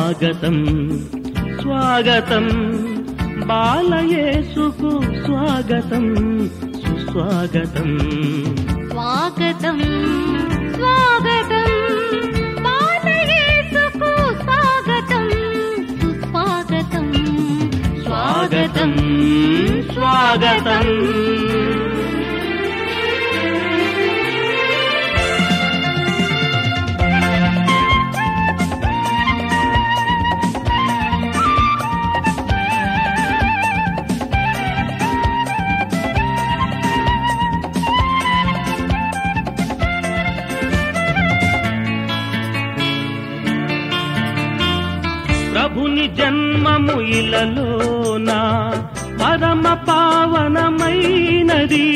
స్వాగతం స్వాగతం బాలయేసుకు స్వాగతం సుస్వాగతం స్వాగతం స్వాగతం బాలయేసుకు స్వాగతం సుస్వాగతం స్వాగతం స్వాగతం ప్రభుని జన్మము ఇలలోన పరమ పావనమైనది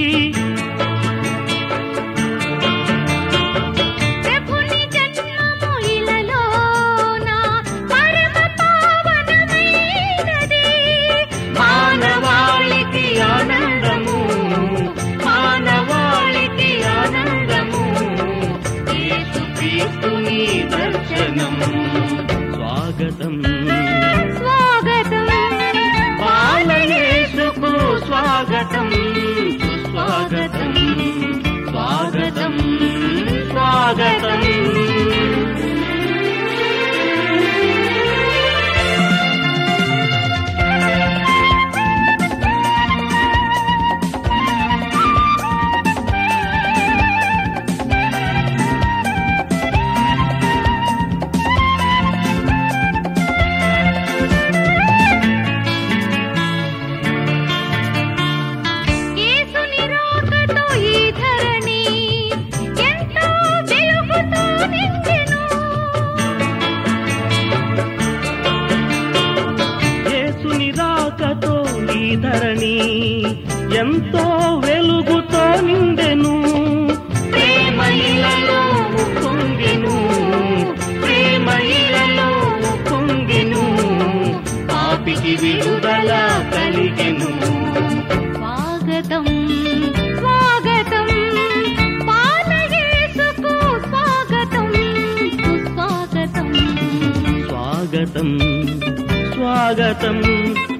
ప్రభుని జన్మము ఇలలోన పరమ పావనమైనది మానవాళికి ఆనందము మానవాళికి ఆనందము యేసుక్రీస్తుని దర్శనం స్వాగతం స్వాగతం బాలయేసుకు స్వాగతం సుస్వాగతం స్వాగతం స్వాగతం యేసుని రాకతో ఈ ధరణి ఎంతో వెలుగుతో నిండెను యేసుని రాకతో ఈ ధరణి ఎంతో వెలుగుతో నిండెను ప్రేమ ఇలలో పొంగెను ప్రేమ ఇలలో పొంగెను పాపికి విడుదల కలిగెను స్వాగతం స్వాగతం బాలయేసుకు స్వాగతం సుస్వాగతం స్వాగతం స్వాగతం